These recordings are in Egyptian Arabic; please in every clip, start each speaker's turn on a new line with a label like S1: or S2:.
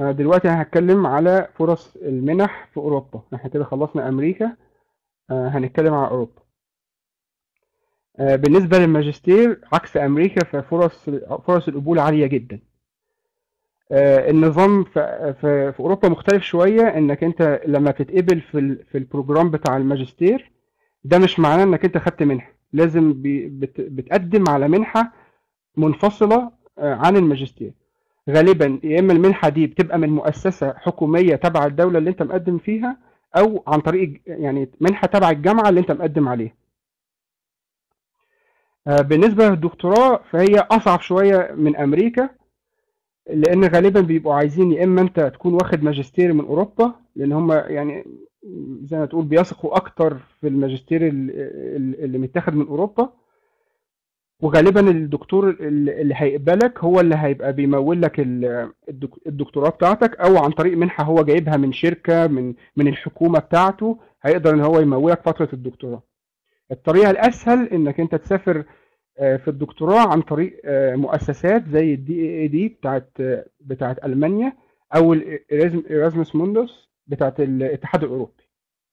S1: أنا دلوقتي أنا هتكلم على فرص المنح في أوروبا احنا كده خلصنا أمريكا آه، هنتكلم على أوروبا آه، بالنسبة للماجستير عكس أمريكا ففرص فرص القبول عالية جدا آه، النظام في, في, في أوروبا مختلف شوية إنك أنت لما تتقبل في, ال- في البروجرام بتاع الماجستير ده مش معناه إنك أنت خدت منحة لازم بي- بت- بتقدم على منحة منفصلة آه، عن الماجستير غالبا يا اما المنحه دي بتبقى من مؤسسه حكوميه تبع الدوله اللي انت مقدم فيها او عن طريق الج- يعني منحه تبع الجامعه اللي انت مقدم عليها آه، بالنسبه للدكتوراه فهي اصعب شويه من امريكا لان غالبا بيبقوا عايزين يا اما انت تكون واخد ماجستير من اوروبا لان هم يعني زي ما تقول بيثقوا اكتر في الماجستير ال- ال- اللي متاخد من اوروبا وغالبا الدكتور اللي اللي هيقبلك هو اللي هيبقى بيمول لك ال- الدك- الدكتوراه بتاعتك او عن طريق منحة هو جايبها من شركة من من الحكومة بتاعته هيقدر ان هو يمولك فترة الدكتوراه الطريقة الاسهل انك انت تسافر آه، في الدكتوراه عن طريق آه، مؤسسات زي الدي اي اي دي بتاعت آه، بتاعت المانيا او الايرازموس موندوس بتاعت الاتحاد الاوروبي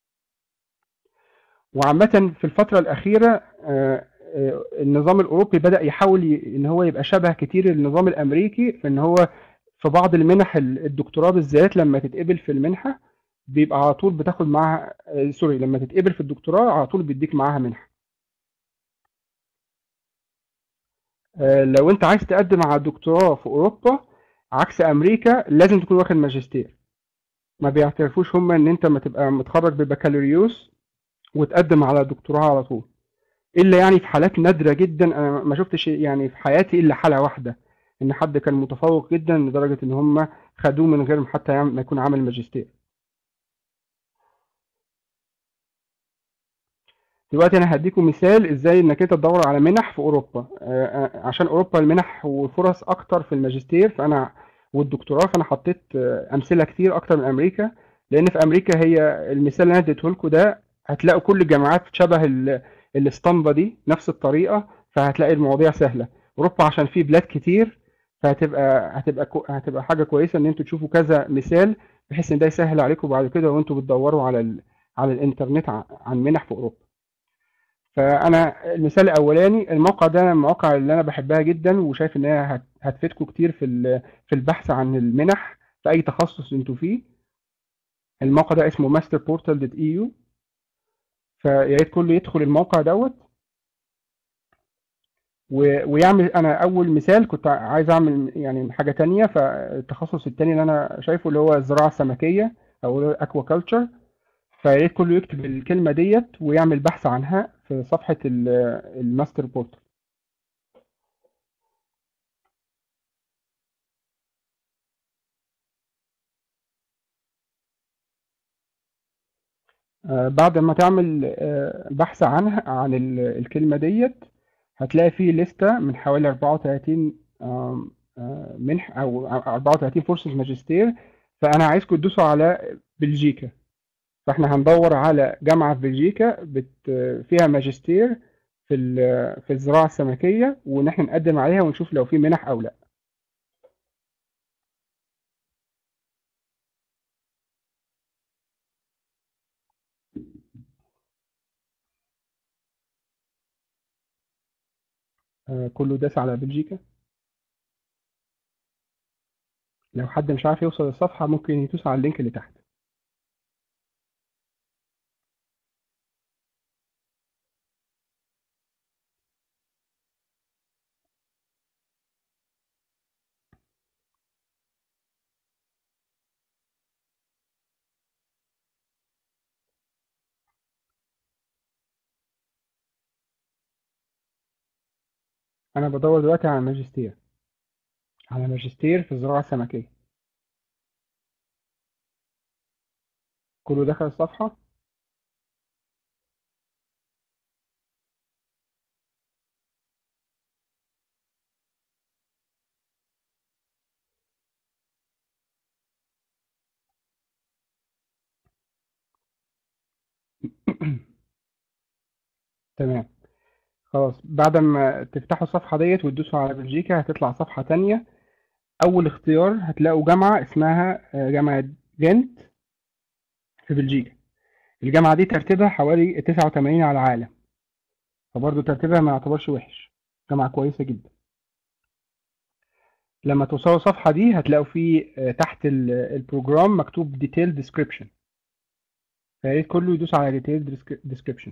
S1: وعامة في الفترة الأخيرة آه، آه، النظام الأوروبي بدأ يحاول ي- إن هو يبقى شبه كتير النظام الأمريكي في إن هو في بعض المنح ال- الدكتوراه بالذات لما تتقبل في المنحة بيبقى على طول بتاخد معاها آه، سوري لما تتقبل في الدكتوراه على طول بيديك معاها منحة آه، لو أنت عايز تقدم على دكتوراه في أوروبا عكس أمريكا لازم تكون واخد ماجستير ما بيعترفوش هم إن أنت ما تبقى متخرج ببكالوريوس وتقدم على دكتوراه على طول الا يعني في حالات نادره جدا انا ما شفتش يعني في حياتي الا حاله واحده ان حد كان متفوق جدا لدرجه ان هم خدوه من غير حتى يعمل- ما يكون عامل ماجستير دلوقتي انا هديكم مثال ازاي انك انت تدور على منح في اوروبا آه، آه، عشان اوروبا المنح والفرص اكتر في الماجستير فانا والدكتوراه فانا حطيت آه، امثله كتير اكتر من امريكا لان في امريكا هي المثال اللي انا اديته لكم ده هتلاقوا كل الجامعات شبه ال- الاسطمبه دي نفس الطريقه فهتلاقي المواضيع سهله اوروبا عشان في بلاد كتير فهتبقى هتبقى كو- هتبقى حاجه كويسه ان انتوا تشوفوا كذا مثال بحيث ان ده يسهل عليكم بعد كده وانتوا بتدوروا على ال... على الانترنت ع- عن منح في اوروبا فانا المثال الاولاني الموقع ده من المواقع اللي انا بحبها جدا وشايف ان هي هت- هتفيدكم كتير في ال- في البحث عن المنح في اي تخصص انتوا فيه الموقع ده اسمه masterportal.eu فيا ريت كله يدخل الموقع دوت و- ويعمل انا اول مثال كنت عايز اعمل يعني حاجه تانية فالتخصص التاني اللي انا شايفه اللي هو الزراعه السمكيه او اكوا كلتشر فيا ريت كله يكتب الكلمه ديت ويعمل بحث عنها في صفحه ال- الماستر بورتال آه، بعد ما تعمل آه، بحث عنها عن ال- الكلمة ديت هتلاقي فيه لستة من حوالي 34 آم، آه، منح أو 34 فرصة ماجستير فأنا عايزكم تدوسوا على بلجيكا فاحنا هندور على جامعة في بلجيكا بت فيها ماجستير في ال- في الزراعة السمكية وإن احنا نقدم عليها ونشوف لو في منح أو لأ آه، كله داس على بلجيكا لو حد مش عارف يوصل للصفحة ممكن يدوس على اللينك اللي تحت أنا بدور دلوقتي على ماجستير على ماجستير في الزراعة السمكية كله دخل الصفحة تمام خلاص بعد ما تفتحوا الصفحة ديت وتدوسوا على بلجيكا هتطلع صفحة تانية اول اختيار هتلاقوا جامعه اسمها آه، جامعه جنت في بلجيكا الجامعه دي ترتيبها حوالي 89 على العالم فبرضه ترتيبها ما يعتبرش وحش جامعه كويسه جدا لما توصلوا الصفحه دي هتلاقوا في آه، تحت ال- البروجرام مكتوب ديتيل ديسكريبشن فيا ريت كله يدوس على ديتيل ديسكريبشن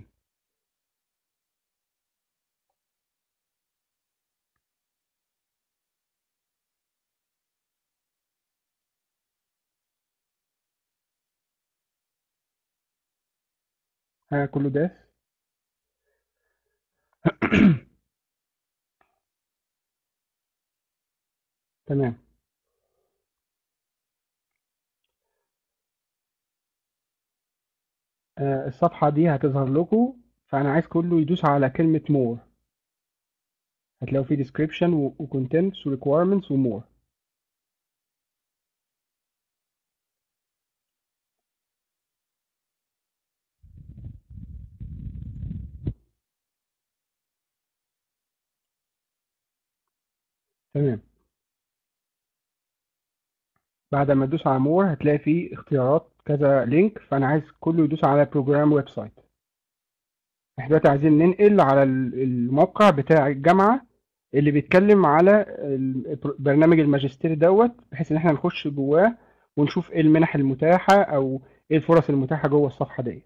S1: ها كله داس تمام آه، الصفحة دي هتظهر لكم فأنا عايز كله يدوس على كلمة more هتلاقوا فيه description و و contents و requirements و more تمام بعد ما تدوس على more هتلاقي فيه اختيارات كذا لينك فأنا عايز كله يدوس على program ويب سايت احنا دلوقتي عايزين ننقل على ال- الموقع بتاع الجامعة اللي بيتكلم على ال- برنامج الماجستير دوت بحيث ان احنا نخش جواه ونشوف ايه المنح المتاحة او ايه الفرص المتاحة جوه الصفحة ديت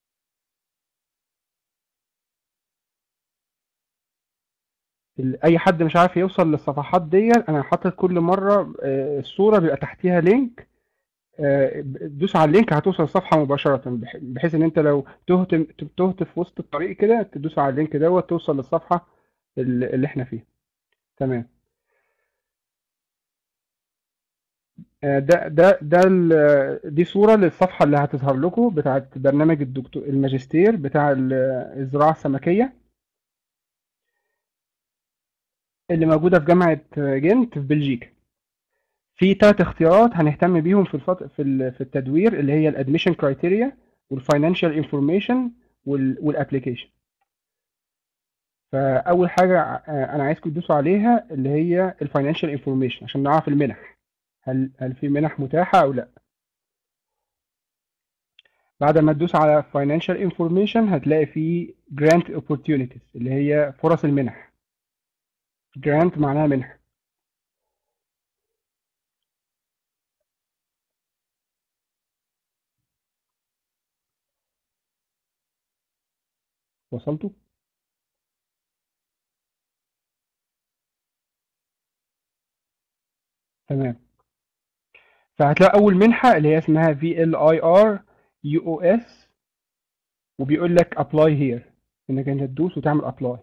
S1: ال- اي حد مش عارف يوصل للصفحات ديت انا حاطط كل مرة آه، الصورة بيبقى تحتيها لينك آه، دوس على اللينك هتوصل الصفحة مباشرة بح- بحيث ان انت لو تهت تهت في وسط الطريق كده تدوس على اللينك دوت توصل للصفحة اللي اللي احنا فيها تمام آه، ده ده ده ال- دي صورة للصفحة اللي هتظهر لكم بتاعت برنامج الدكتور الماجستير بتاع ال- الزراعة السمكية اللي موجودة في جامعة جنت في بلجيكا في ثلاث اختيارات هنهتم بيهم في الفط... في ال- في التدوير اللي هي الادميشن كرايتيريا والفاينانشال انفورميشن والابلكيشن فاول حاجه آه، انا عايزكم تدوسوا عليها اللي هي الفاينانشال انفورميشن عشان نعرف المنح هل هل في منح متاحه او لا بعد ما تدوس على financial information هتلاقي فيه grant opportunities اللي هي فرص المنح grant معناها منح وصلتوا تمام فهتلاقي اول منحه اللي هي اسمها VLIR UOS وبيقول لك apply here انك انت تدوس وتعمل apply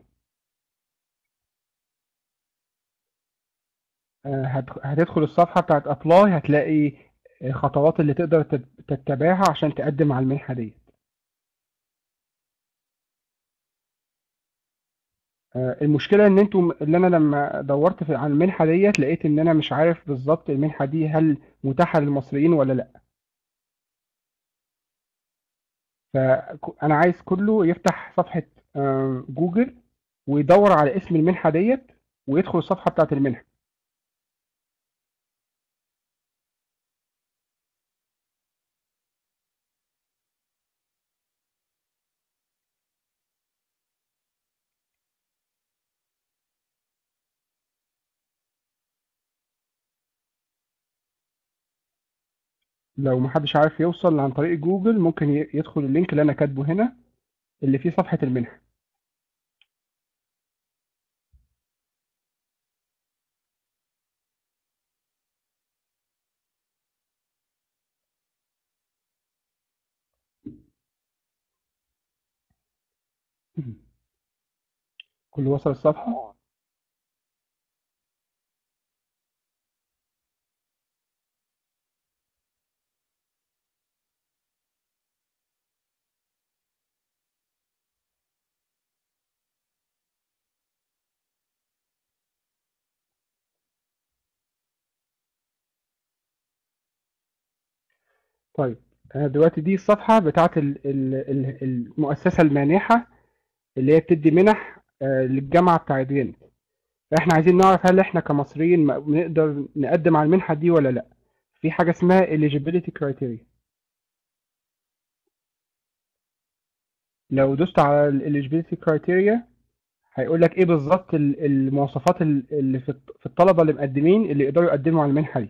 S1: آه، هت- هتدخل الصفحه بتاعت apply هتلاقي الخطوات اللي تقدر تت- تتبعها عشان تقدم على المنحه دي آه، المشكله ان انتوا اللي انا لما دورت في عن المنحه ديت لقيت ان انا مش عارف بالظبط المنحه دي هل متاحه للمصريين ولا لا فانا عايز كله يفتح صفحه آه، جوجل ويدور على اسم المنحه ديت ويدخل الصفحه بتاعت المنحه لو محدش عارف يوصل عن طريق جوجل ممكن ي- يدخل اللينك اللي انا كاتبه هنا اللي فيه صفحه المنحه كله وصل الصفحه طيب آه، دلوقتي دي الصفحه بتاعت ال- ال- ال- المؤسسه المانحه اللي هي بتدي منح آه، للجامعه بتاعت جنت فاحنا عايزين نعرف هل احنا كمصريين م- نقدر نقدم على المنحة دي ولا لا في حاجة اسمها eligibility criteria لو دوست على ال eligibility criteria هيقول لك ايه بالظبط ال- المواصفات ال- اللي في الط- في الطلبة اللي مقدمين اللي يقدروا يقدموا على المنحة دي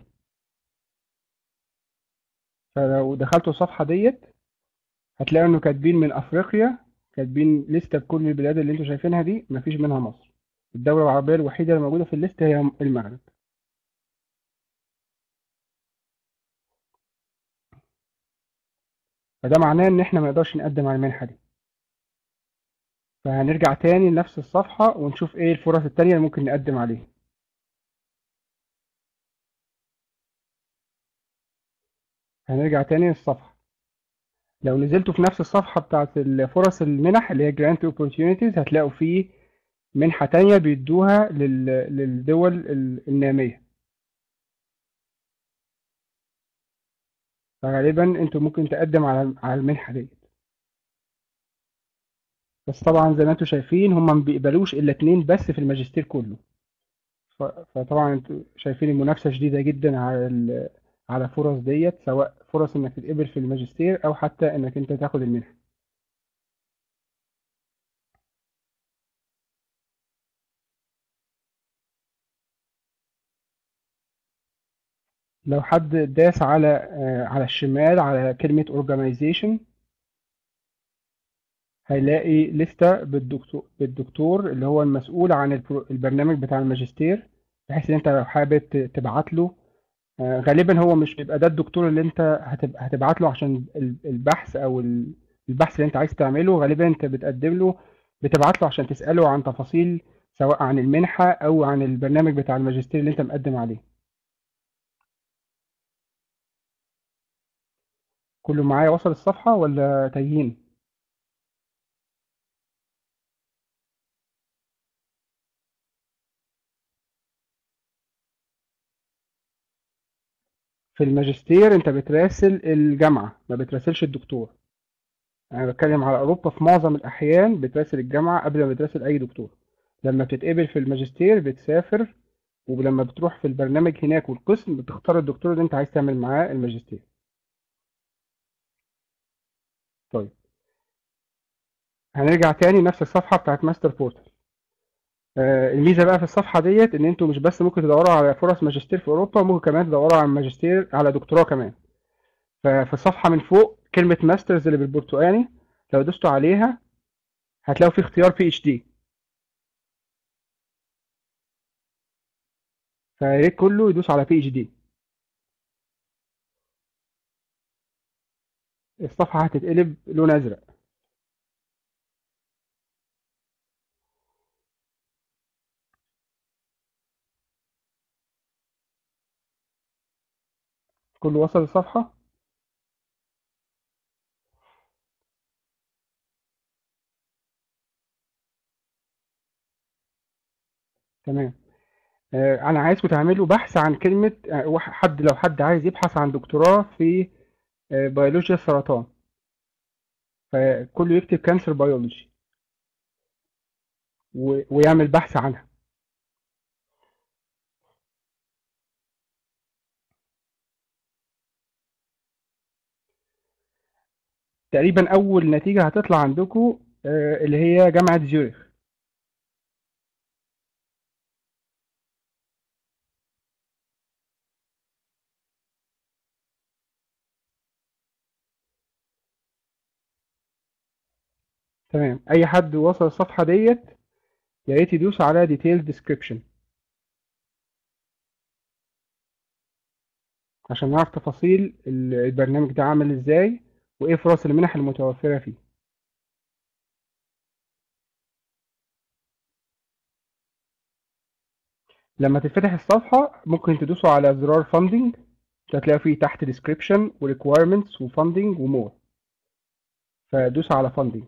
S1: فلو دخلتوا الصفحة ديت هتلاقوا انه كاتبين من افريقيا كاتبين لستة بكل البلاد اللي انتوا شايفينها دي مفيش منها مصر الدولة العربية الوحيدة اللي موجودة في الليست هي المغرب فده معناه ان احنا ما نقدرش نقدم على المنحة دي فهنرجع تاني لنفس الصفحة ونشوف ايه الفرص التانية اللي ممكن نقدم عليها هنرجع تاني للصفحة لو نزلتوا في نفس الصفحة بتاعت الفرص المنح اللي هي Grant Opportunities هتلاقوا فيه منحة تانية بيدوها لل... للدول ال- النامية فغالبا انتوا ممكن تقدم على على المنحة دي بس طبعا زي ما انتوا شايفين هم ما بيقبلوش الا اتنين بس في الماجستير كله ف... فطبعا انتوا شايفين المنافسة شديدة جدا على ال... على فرص ديت سواء فرص انك تتقبل في الماجستير او حتى انك انت تاخد المنحة لو حد داس على آه، على الشمال على كلمة organization هيلاقي لستة بالدكتور بالدكتور اللي هو المسؤول عن البرو- البرنامج بتاع الماجستير بحيث ان انت لو حابب ت- تبعت له آه، غالبا هو مش بيبقى ده الدكتور اللي انت هتب- هتبعت له عشان ال- البحث او ال- البحث اللي انت عايز تعمله غالبا انت بتقدم له بتبعت له عشان تسأله عن تفاصيل سواء عن المنحة او عن البرنامج بتاع الماجستير اللي انت مقدم عليه كله معايا وصل الصفحة ولا تايهين في الماجستير انت بتراسل الجامعة ما بتراسلش الدكتور انا بتكلم على اوروبا في معظم الاحيان بتراسل الجامعة قبل ما بتراسل اي دكتور لما بتتقبل في الماجستير بتسافر ولما بتروح في البرنامج هناك والقسم بتختار الدكتور اللي انت عايز تعمل معاه الماجستير طيب هنرجع تاني نفس الصفحة بتاعت ماستر بورتال آه الميزة بقى في الصفحة ديت ان انتوا مش بس ممكن تدوروا على فرص ماجستير في اوروبا ممكن كمان تدوروا على ماجستير على دكتوراه كمان ففي الصفحة من فوق كلمة ماسترز اللي بالبرتقاني لو دوستوا عليها هتلاقوا في اختيار بي اتش دي فيا ريت كله يدوس على بي اتش دي الصفحة هتتقلب لون ازرق كله وصل الصفحة تمام آه انا عايزكم تعملوا بحث عن كلمة آه واحد- حد لو حد عايز يبحث عن دكتوراه في آه بيولوجيا السرطان فكله يكتب كانسر بيولوجي ويعمل بحث عنها تقريبا اول نتيجة هتطلع عندكم آه اللي هي جامعة زيورخ تمام اي حد وصل الصفحة ديت يا ريت يدوس على detailed description عشان نعرف تفاصيل ال- البرنامج ده عامل ازاي وايه فرص المنح المتوفرة فيه لما تفتح الصفحة ممكن تدوسوا على زرار funding هتلاقي فيه تحت description و requirements و funding و more فدوس على funding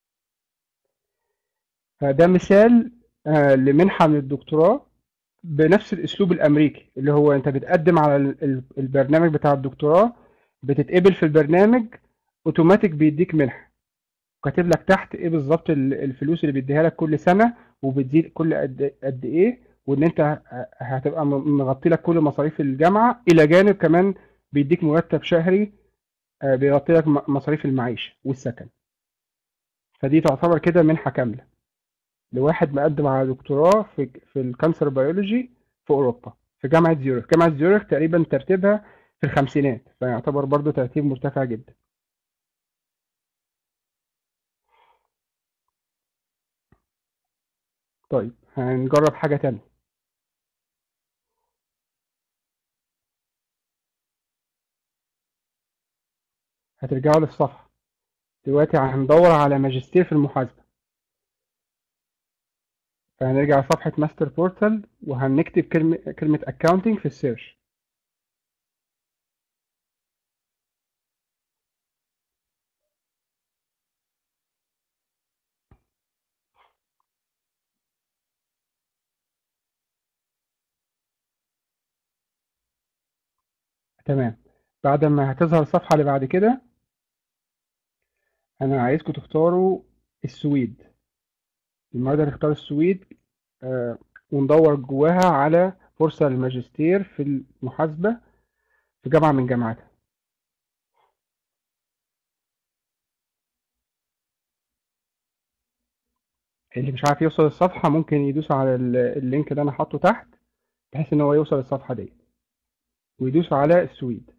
S1: فده مثال آه، لمنحة من الدكتوراه بنفس الاسلوب الامريكي اللي هو انت بتقدم على ال- ال- البرنامج بتاع الدكتوراه بتتقبل في البرنامج اوتوماتيك بيديك منحة كاتب لك تحت ايه بالظبط ال- الفلوس اللي بيديها لك كل سنة وبتزيد كل قد قد ايه وان انت ه- هتبقى م- مغطي لك كل مصاريف الجامعه الى جانب كمان بيديك مرتب شهري آه، بيغطي لك م- مصاريف المعيشه والسكن فدي تعتبر كده منحه كامله لواحد مقدم على دكتوراه في في الكانسر بيولوجي في اوروبا في جامعه زيورخ جامعه زيورخ تقريبا ترتيبها في الخمسينات فيعتبر برضو ترتيب مرتفع جدا طيب هنجرب حاجه تانية هترجعوا للصفحه دلوقتي هندور على ماجستير في المحاسبه فهنرجع لصفحه ماستر بورتال وهنكتب كلمه كلمه اكاونتنج في السيرش تمام بعد ما هتظهر الصفحه اللي بعد كده انا عايزكم تختاروا السويد المرة دي هنختار السويد آه، وندور جواها على فرصة للماجستير في المحاسبة في جامعة من جامعاتها اللي مش عارف يوصل الصفحة ممكن يدوس على ال- اللينك اللي أنا حاطه تحت بحيث إن هو يوصل الصفحة دي ويدوس على السويد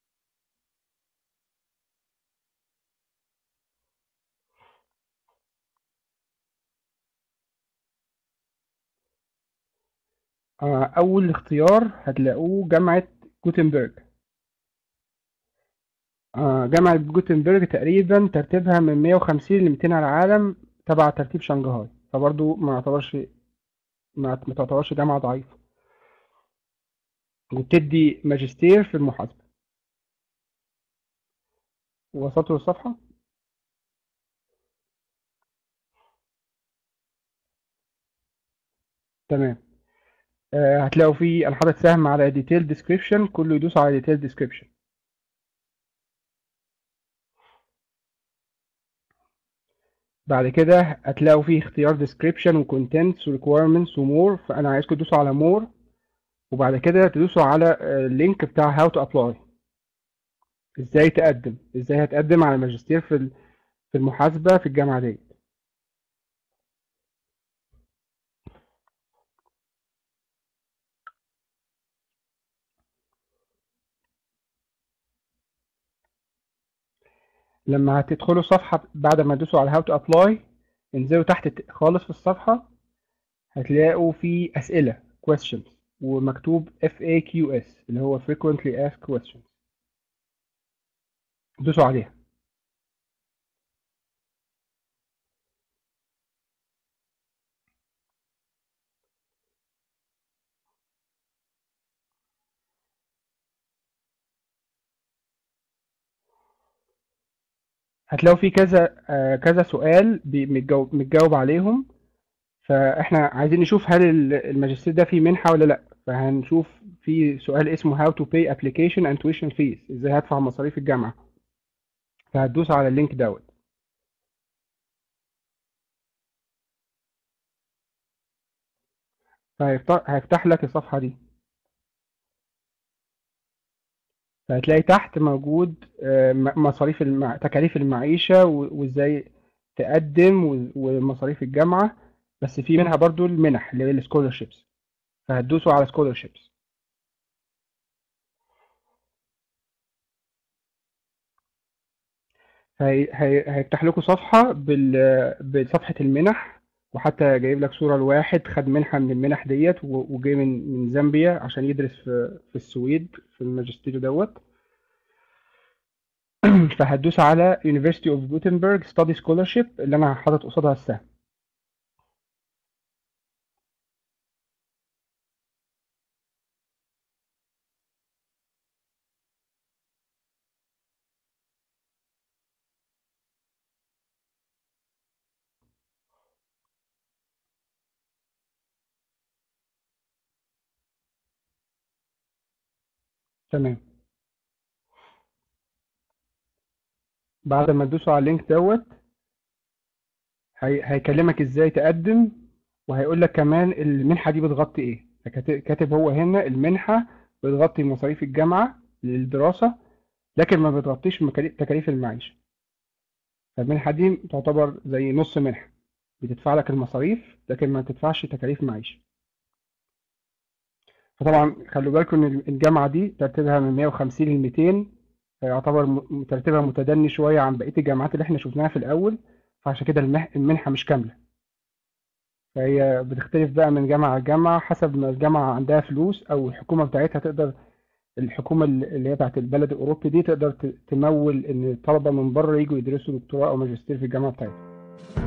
S1: آه، أول اختيار هتلاقوه جامعة جوتنبرج آه، جامعة جوتنبرج تقريبا ترتيبها من 150 ل 200 على العالم تبع ترتيب شنغهاي فبرضو ما يعتبرش ما ما تعتبرش جامعة ضعيفة وبتدي ماجستير في المحاسبة وصلتوا للصفحة تمام آه، هتلاقوا فيه انا حاطط سهم على ديتيل ديسكريبشن كله يدوس على ديتيل ديسكريبشن بعد كده هتلاقوا فيه اختيار ديسكريبشن وكونتنتس وريكويرمنتس ومور فانا عايزكم تدوسوا على مور وبعد كده تدوسوا على اللينك بتاع هاو تو ابلاي ازاي تقدم ازاي هتقدم على ماجستير في ال- في المحاسبة في الجامعة دي لما هتدخلوا صفحة بعد ما تدوسوا على هاو تو ابلاي انزلوا تحت ت- خالص في الصفحة هتلاقوا في أسئلة questions ومكتوب FAQS اللي هو frequently asked questions دوسوا عليها هتلاقوا في كذا آه، كذا سؤال بي- متجاوب متجاوب عليهم فاحنا عايزين نشوف هل ال- الماجستير ده فيه منحة ولا لا فهنشوف في سؤال اسمه how to pay application and tuition fees ازاي هدفع مصاريف الجامعة فهتدوس على اللينك دوت فهيفتح هيفتح لك الصفحة دي فهتلاقي تحت موجود آه، م- مصاريف المع... تكاليف المعيشة و- وازاي تقدم و- ومصاريف الجامعة بس في منها برضو المنح اللي هي السكولرشيبس فهتدوسوا على scholarships هي... هي... هيفتح لكم صفحة بال... بصفحة المنح وحتى جايب لك صورة لواحد خد منحة من المنح ديت و- وجاي من من زامبيا عشان يدرس في في السويد في الماجستير دوت فهتدوس على University of Gothenburg Study Scholarship اللي انا حاطط قصادها السهم تمام بعد ما تدوسوا على اللينك دوت هي... هيكلمك ازاي تقدم وهيقول لك كمان المنحة دي بتغطي ايه فكات- كاتب هو هنا المنحة بتغطي مصاريف الجامعة للدراسة لكن ما بتغطيش مكالي- تكاليف المعيشة فالمنحة دي تعتبر زي نص منحة بتدفع لك المصاريف لكن ما تدفعش تكاليف معيشة فطبعا خلوا بالكم ان الجامعة دي ترتيبها من 150 ل 200 فيعتبر م- ترتيبها متدني شوية عن بقية الجامعات اللي احنا شفناها في الأول فعشان كده المح- المنحة مش كاملة فهي بتختلف بقى من جامعة لجامعة حسب ما الجامعة عندها فلوس أو الحكومة بتاعتها تقدر الحكومة اللي هي بتاعت البلد الأوروبي دي تقدر ت- تمول إن الطلبة من بره يجوا يدرسوا دكتوراه أو ماجستير في الجامعة بتاعتها